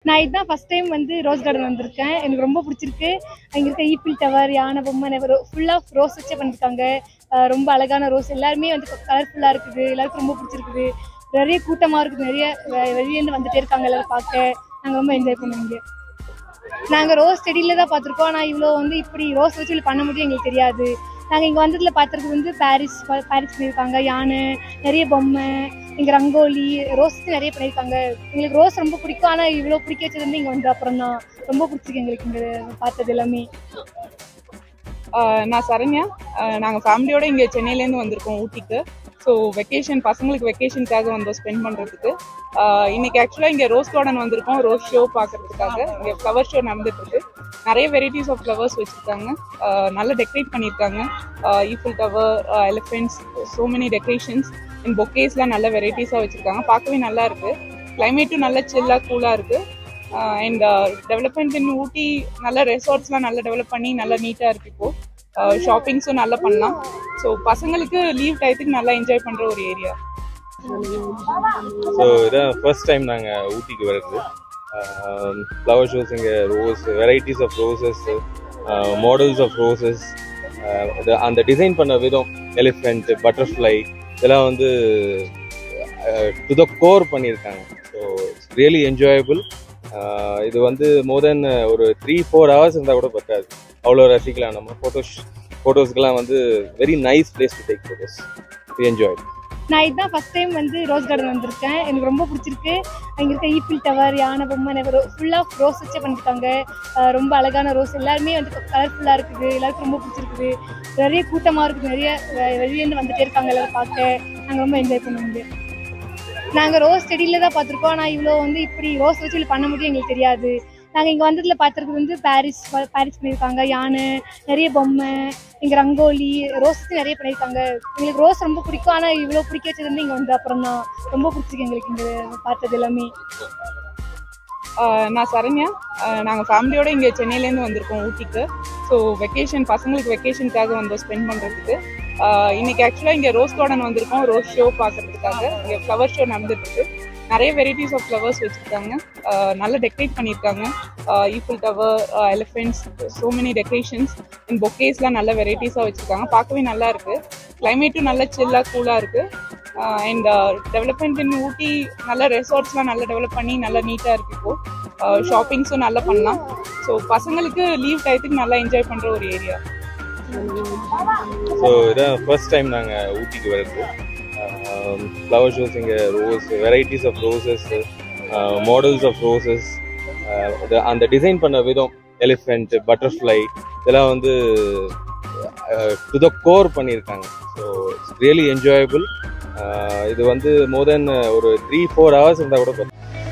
நான் இதுதான் first time வந்து ரோஸ் கார்டன் வந்திருக்கேன் எனக்கு ரொம்ப பிடிச்சிருக்கு அங்கே இருக்க ஈப்பிள் டவர் யானை பொம்மை ஃபுல்லாக ரோஸ் வச்சே பண்ணியிருக்காங்க அஹ் ரொம்ப அழகான ரோஸ் எல்லாருமே வந்து கலர்ஃபுல்லாக இருக்குது எல்லாருக்கும் ரொம்ப பிடிச்சிருக்குது நிறைய கூட்டமாக இருக்குது நிறைய வெ- வெளியேருந்து வந்துட்டே இருக்காங்க எல்லாரும் பார்க்க நாங்கள் ரொம்ப என்ஜாய் பண்ணுவோங்க நாங்கள் ரோஸ் செடியில தான் பார்த்துருக்கோம் ஆனால் இவ்வளோ வந்து இப்படி ரோஸ் வச்சு இப்படி பண்ண முடியும் எங்களுக்கு தெரியாது நாங்கள் இங்கே வந்ததில் பார்த்துருக்கு வந்து பாரிஸ் பா- பாரிஸ் பண்ணியிருக்காங்க யானை நிறைய பொம்மை இங்கே ரங்கோலி ரோஸ் வச்சு நிறைய பண்ணியிருக்காங்க எங்களுக்கு ரோஸ் ரொம்ப பிடிக்கும் ஆனால் இவ்வளோ பிடிக்க வச்சது வந்து இங்கே வந்த அப்புறம் தான் ரொம்ப பிடிச்சிருக்கு எங்களுக்கு இங்கே பார்த்தது எல்லாமே ஆஹ் நான் சரண்யா நாங்கள் ஃபேமிலியோட இங்கே சென்னையிலேருந்து வந்திருக்கோம் ஊட்டிக்கு ஸோ வெக்கேஷன் பசங்களுக்கு வெக்கேஷனுக்காக வந்தோம் ஸ்பெண்ட் பண்ணுறதுக்கு இன்னைக்கு ஆக்சுவலாக இங்கே ரோஸ் கார்டன் வந்திருக்கோம் ரோஸ் ஷோ பார்க்கறதுக்காக இங்கே ஃப்ளவர் ஷோ நடந்துட்டு இருக்கு நிறைய வெரைட்டிஸ் ஆஃப் ஃப்ளவர்ஸ் வச்சுருக்காங்க நல்லா டெக்கரேட் பண்ணியிருக்காங்க Eiffel tower elephants so many decorations and பொக்கேஸ்லாம் நல்ல வெரைட்டிஸாக வச்சுருக்காங்க பார்க்கவே நல்லா இருக்கு கிளைமேட்டும் நல்ல சில்லாக கூலாக இருக்கு அண்ட் டெவலப்மெண்ட் இன் ஊட்டி நல்ல ரெசார்ட்ஸ்லாம் நல்லா டெவலப் பண்ணி நல்லா நீட்டாக இருக்கு இப்போ ஷாப்பிங்ஸும் நல்லா பண்ணலாம் ஸோ பசங்களுக்கு லீவ் டயத்துக்கு நல்லா என்ஜாய் பண்ணுற ஒரு ஏரியா ஸோ இதான் ஃபர்ஸ்ட் டைம் நாங்கள் ஊட்டிக்கு வர்றது ஃப்ளவர் ஷோஸ் இங்கே rose varieties of roses models of roses அந்த டிசைன் பண்ண விதம் எலிஃபெண்ட் பட்டர்ஃப்ளை இதெல்லாம் வந்து டு த கோர் பண்ணியிருக்காங்க ஸோ இட்ஸ் ரியலி என்ஜாயபிள் இது வந்து மோர் தென் ஒரு த்ரீ ஃபோர் ஹவர்ஸ் இருந்தால் கூட பத்தாது அவ்வளோ ரசிக்கலாம் நம்ம ஃபோட்டோஸ் ஃபோட்டோஸ்க்கெலாம் வந்து very nice place to take photos enjoy நான் இதுதான் ஃபர்ஸ்ட் டைம் வந்து ரோஸ் கார்டன் வந்திருக்கேன் எனக்கு ரொம்ப பிடிச்சிருக்கு அங்கே இருக்க ஈப்பிள் டவர் யானை பொம்மை ஃபுல்லாக ரோஸ் வச்சே பண்ணியிருக்காங்க அஹ் ரொம்ப அழகான ரோஸ் எல்லாருமே வந்து கலர்ஃபுல்லாக இருக்குது எல்லாருக்கும் ரொம்ப பிடிச்சிருக்குது நிறைய கூட்டமாக இருக்குது நிறைய வெ- வெளியேருந்து வந்துட்டே இருக்காங்க எல்லாரும் பார்க்க நாங்கள் ரொம்ப என்ஜாய் பண்ணுவோங்க நாங்கள் ரோஸ் செடியில தான் பார்த்துருக்கோம் ஆனால் இவ்வளோ வந்து இப்படி ரோஸ் வச்சு இப்படி பண்ண முடியும் எங்களுக்கு தெரியாது நாங்கள் இங்கே வந்ததில் பார்த்துருக்கு வந்து பாரிஸ் பா- பாரிஸ் பண்ணியிருக்காங்க யானை நிறைய பொம்மை இங்கே ரங்கோலி ரோஸ் வச்சு நிறைய பண்ணியிருக்காங்க எங்களுக்கு ரோஸ் ரொம்ப பிடிக்கும் ஆனால் இவ்வளோ பிடிக்க வச்சது வந்து இங்கே வந்த அப்புறம் தான் ரொம்ப பிடிச்சிருக்கு எங்களுக்கு இங்கே பார்த்தது எல்லாமே ஆஹ் நான் சரண்யா நாங்கள் ஃபேமிலியோட இங்கே சென்னையிலேருந்து வந்திருக்கோம் ஊட்டிக்கு ஸோ வெக்கேஷன் பசங்களுக்கு வெக்கேஷனுக்காக வந்தோம் ஸ்பெண்ட் பண்ணுறதுக்கு இன்னைக்கு ஆக்சுவலாக இங்கே ரோஸ் கார்டன் வந்திருக்கோம் ரோஸ் ஷோ பார்க்கறதுக்காக இங்கே ஃப்ளவர் ஷோ நடந்துட்டு இருக்கு நிறைய வெரைட்டிஸ் ஆஃப் ஃப்ளவர்ஸ் வச்சுருக்காங்க நல்லா டெக்கரேட் பண்ணியிருக்காங்க Eiffel tower elephants so many decorations and பொக்கேஸ்லாம் நல்ல வெரைட்டிஸாக வச்சுருக்காங்க பார்க்கவே நல்லா இருக்கு கிளைமேட்டும் நல்ல சில்லாக கூலாக இருக்கு அண்ட் டெவலப்மெண்ட் இன் ஊட்டி நல்ல ரெசார்ட்ஸ்லாம் நல்லா டெவலப் பண்ணி நல்லா நீட்டாக இருக்கு இப்போ ஷாப்பிங்ஸும் நல்லா பண்ணலாம் ஸோ பசங்களுக்கு லீவ் டயத்துக்கு நல்லா என்ஜாய் பண்ணுற ஒரு ஏரியா ஸோ இதான் ஃபர்ஸ்ட் டைம் நாங்கள் ஊட்டிக்கு வர்றது ஃப்ளவர் ஷோஸ் இங்கே rose varieties of roses models of roses அந்த டிசைன் பண்ண விதம் எலிஃபெண்ட் பட்டர்ஃப்ளை இதெல்லாம் வந்து டு த கோர் பண்ணியிருக்காங்க ஸோ இட்ஸ் ரியலி என்ஜாயபிள் இது வந்து மோர் தென் ஒரு த்ரீ ஃபோர் ஹவர்ஸ் இருந்தால் கூட பத்தாது.